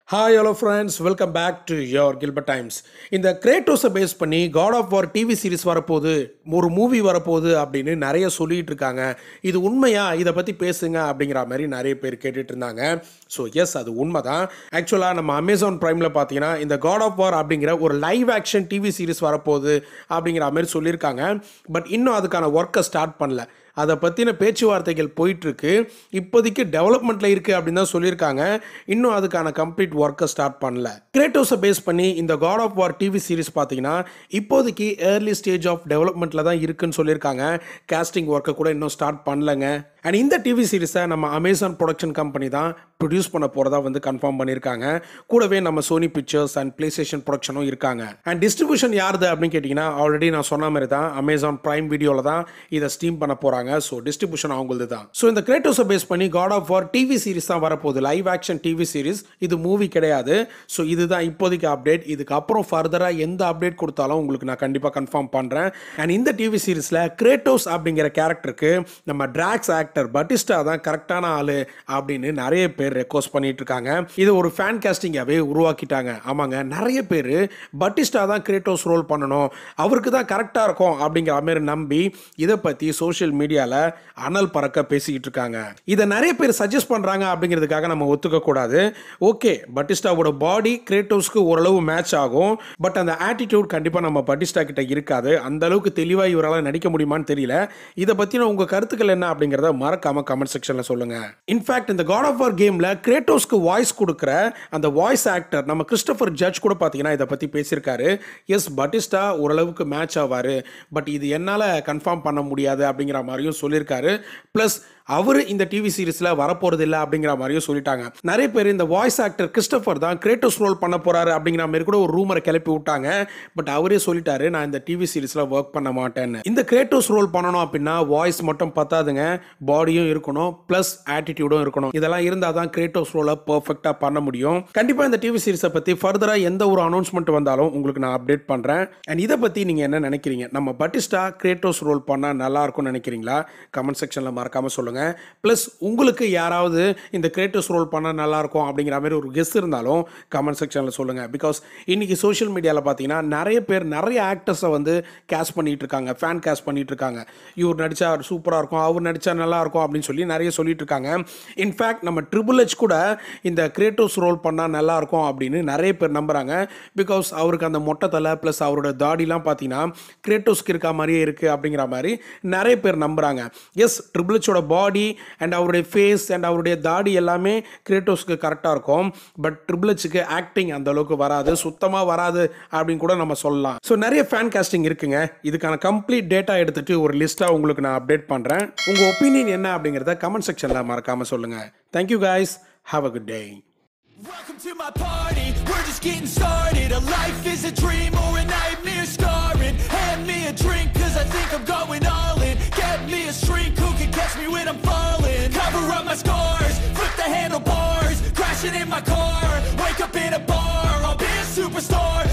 hi hello friends welcome back to your Gilbert times இந்த கிரேட்டோஸை base பண்ணி God of War TV series வரப்போகுது ஒரு மூவி வரப்போகுது அப்படின்னு நிறைய சொல்லிட்டு இருக்காங்க இது உண்மையா இதை பற்றி பேசுங்க அப்படிங்கிற மாதிரி நிறைய பேர் கேட்டுட்டு இருந்தாங்க ஸோ எஸ் அது உண்மை தான் ஆக்சுவலாக நம்ம அமேசான் ப்ரைமில் பார்த்தீங்கன்னா இந்த காட் ஆஃப் வார் அப்படிங்கிற ஒரு லைவ் ஆக்ஷன் டிவி சீரிஸ் வரப்போகுது அப்படிங்கிற மாதிரி சொல்லியிருக்காங்க பட் இன்னும் அதுக்கான ஒர்க்கை ஸ்டார்ட் பண்ணல அதை பற்றின பேச்சுவார்த்தைகள் போயிட்டுருக்கு இப்போதைக்கு டெவலப்மெண்ட்டில் இருக்குது அப்படின்னு தான் சொல்லியிருக்காங்க இன்னும் அதுக்கான கம்ப்ளீட் ஒர்க்கை ஸ்டார்ட் பண்ணல கிரேட்டோஸை பேஸ் பண்ணி இந்த God of War TV series பார்த்தீங்கன்னா இப்போதைக்கு ஏர்லி ஸ்டேஜ் ஆஃப் டெவலப்மெண்ட்டில் தான் இருக்குன்னு சொல்லியிருக்காங்க கேஸ்டிங் ஒர்க்கை கூட இன்னும் ஸ்டார்ட் பண்ணலங்க அண்ட் இந்த டிவி சீரிஸை நம்ம அமேசான் ப்ரொடக்ஷன் கம்பெனி தான் ப்ரொடியூஸ் பண்ண போகிறதா வந்து கன்ஃபார்ம் பண்ணியிருக்காங்க கூடவே நம்ம Sony Pictures and PlayStation ப்ரொடக்ஷனும் இருக்காங்க அண்ட் டிஸ்ட்ரிபியூஷன் யாருது அப்படின்னு கேட்டிங்கன்னா ஆல்ரெடி நான் சொன்ன மாதிரி தான் அமேசான் ப்ரைம் வீடியோவில் தான் இதை ஸ்டீம் பண்ண போகிறாங்க ஸோ டிஸ்ட்ரிபியூஷன் அவங்களது தான் ஸோ இந்த கிரேட்டோஸை பேஸ் பண்ணி God of War TV series தான் வரப்போகுது லைவ் ஆக்ஷன் டிவி சீரிஸ் இது மூவி கிடையாது ஸோ இதுதான் இப்போதைக்கு அப்டேட் இதுக்கப்புறம் ஃபர்தராக எந்த அப்டேட் கொடுத்தாலும் உங்களுக்கு நான் கண்டிப்பாக கன்ஃபார்ம் பண்ணுறேன் அண்ட் இந்த டிவி சீரிஸில் கிரேட்டோஸ் அப்படிங்கிற கேரக்டருக்கு நம்ம டிராக்ஸ் ஆக்டர் பட்டிஸ்டா தான் கரெக்டான ஆளு அப்படின்னு நிறைய பேர் ரெக்வஸ்ட் பண்ணிட்டு இருக்காங்க இது ஒரு ஃபேன் காஸ்டிங்காகவே உருவாக்கிட்டாங்க ஆமாங்க நிறைய பேர் பட்டிஸ்டா தான் கிரேட்டோஸ் ரோல் பண்ணணும் அவருக்கு தான் கரெக்டாக இருக்கும் அப்படிங்கிற மாதிரி நம்பி இதை பற்றி சோஷியல் மீடியாவில் அனல் பறக்க பேசிக்கிட்டு இருக்காங்க இதை நிறைய பேர் சஜஸ்ட் பண்ணுறாங்க அப்படிங்கிறதுக்காக நம்ம ஒத்துக்க கூடாது ஓகே பட்டிஸ்டாவோட பாடி கிரேட்டோஸ்க்கு ஓரளவு மேட்ச் ஆகும் பட் அந்த ஆட்டிடியூட் கண்டிப்பாக நம்ம பட்டிஸ்டா கிட்ட இருக்காது அந்த அளவுக்கு தெளிவாக இவரால் நடிக்க முடியுமான்னு தெரியல இதை பற்றின உங்கள் கருத்துக்கள் என்ன அப்படிங்கிறத மறக்காம கமெண்ட் செக்ஷனில் சொல்லுங்க இன்ஃபேக்ட் இந்த காட் ஆஃப் வார் கேமில் கிரேட்டோஸ்க்கு வாய்ஸ் கொடுக்குற அந்த வாய்ஸ் ஆக்டர் நம்ம கிறிஸ்டபர் ஜட்ஜ் கூட பார்த்தீங்கன்னா இதை பற்றி பேசியிருக்காரு எஸ் பட்டிஸ்டா ஓரளவுக்கு மேட்ச் ஆவார் பட் இது என்னால் கன்ஃபார்ம் பண்ண முடியாது அப்படிங்கிற மாதிரியும் சொல்லியிருக்காரு ப்ளஸ் அவர் இந்த டிவி சீரிஸில் வரப்போறது இல்லை அப்படிங்கிற மாதிரியும் சொல்லிட்டாங்க நிறைய பேர் இந்த வாய்ஸ் ஆக்டர் கிறிஸ்டபர் தான் கிரேட்டோஸ் ரோல் பண்ண போறாரு அப்படிங்கிற மாதிரி கூட ஒரு ரூமரை கிளப்பி விட்டாங்க பட் அவரே சொல்லிட்டாரு நான் இந்த டிவி சீரிஸில் ஒர்க் பண்ண மாட்டேன்னு இந்த கிரேட்டோஸ் ரோல் பண்ணணும் அப்படின்னா வாய்ஸ் மட்டும் பத்தாதுங்க பாடியும் இருக்கணும் ப்ளஸ் ஆட்டிடியூடும் இருக்கணும் இதெல்லாம் இருந்தால் தான் கிரேட்டோஸ் ரோலை பர்ஃபெக்டாக பண்ண முடியும் கண்டிப்பாக இந்த டிவி சீரிஸை பற்றி ஃபர்தராக எந்த ஒரு அனௌன்ஸ்மெண்ட் வந்தாலும் உங்களுக்கு நான் அப்டேட் பண்ணுறேன் அண்ட் இதை பற்றி நீங்கள் என்ன நினைக்கிறீங்க நம்ம பட்டிஸ்டா கிரேட்டோஸ் ரோல் பண்ணால் நல்லா இருக்கும்னு நினைக்கிறீங்களா கமெண்ட் செக்ஷனில் மறக்காமல் சொல்லுங்கள் ப்ளஸ் உங்களுக்கு யாராவது இந்த கிரேட்டோஸ் ரோல் பண்ணால் நல்லாயிருக்கும் அப்படிங்கிற மாதிரி ஒரு கெஸ் இருந்தாலும் கமெண்ட் செக்ஷனில் சொல்லுங்கள் பிகாஸ் இன்றைக்கி சோஷியல் மீடியாவில் பார்த்தீங்கன்னா நிறைய பேர் நிறைய ஆக்டர்ஸை வந்து கேஷ் பண்ணிட்டு இருக்காங்க ஃபேன் கேஷ் பண்ணிட்டு இருக்காங்க இவர் நடித்தா சூப்பராக இருக்கும் அவர் நடித்தா நல்லா இருக்கும் அப்படின்னு சொல்லி நிறைய சொல்லிட்டு இருக்காங்க இன்ஃபேக்ட் நம்ம ட்ரிபிள் ஹெச் கூட இந்த கிரேட்டோஸ் ரோல் பண்ணால் நல்லா இருக்கும் அப்படின்னு நிறைய பேர் நம்புகிறாங்க பிகாஸ் அவருக்கு அந்த மொட்டை தலை ப்ளஸ் அவரோட தாடிலாம் பார்த்தீங்கன்னா கிரேட்டோஸ்க்கு இருக்க மாதிரியே இருக்குது அப்படிங்கிற மாதிரி நிறைய பேர் நம்புகிறாங்க எஸ் ட்ரிபிள் ஹெச்சோட பாடி அண்ட் அவருடைய ஃபேஸ் அண்ட் அவருடைய தாடி எல்லாமே கிரேட்டோஸ்க்கு கரெக்டாக இருக்கும் பட் ட்ரிபிள் ஹெச்சுக்கு ஆக்டிங் அந்த அளவுக்கு வராது சுத்தமாக வராது அப்படின்னு கூட நம்ம சொல்லலாம் ஸோ நிறைய ஃபேன் காஸ்டிங் இருக்குங்க இதுக்கான கம்ப்ளீட் டேட்டா எடுத்துட்டு ஒரு லிஸ்ட்டாக உங்களுக்கு நான் அப்டேட் பண்ணுறேன் உங்கள் ஒப்பீனியன் என்ன அப்படிங்கிறத கமெண்ட் செக்ஷனில் மறக்காமல் சொல்லுங்கள் thank you guys have a good day Welcome to my party, we're just getting started A life is a dream or a nightmare scarring Hand me a drink cause I think I'm going all in Get me a shrink who can catch me when I'm falling Cover up my scars, flip the handlebars Crashing in my car, wake up in a bar I'll be a superstar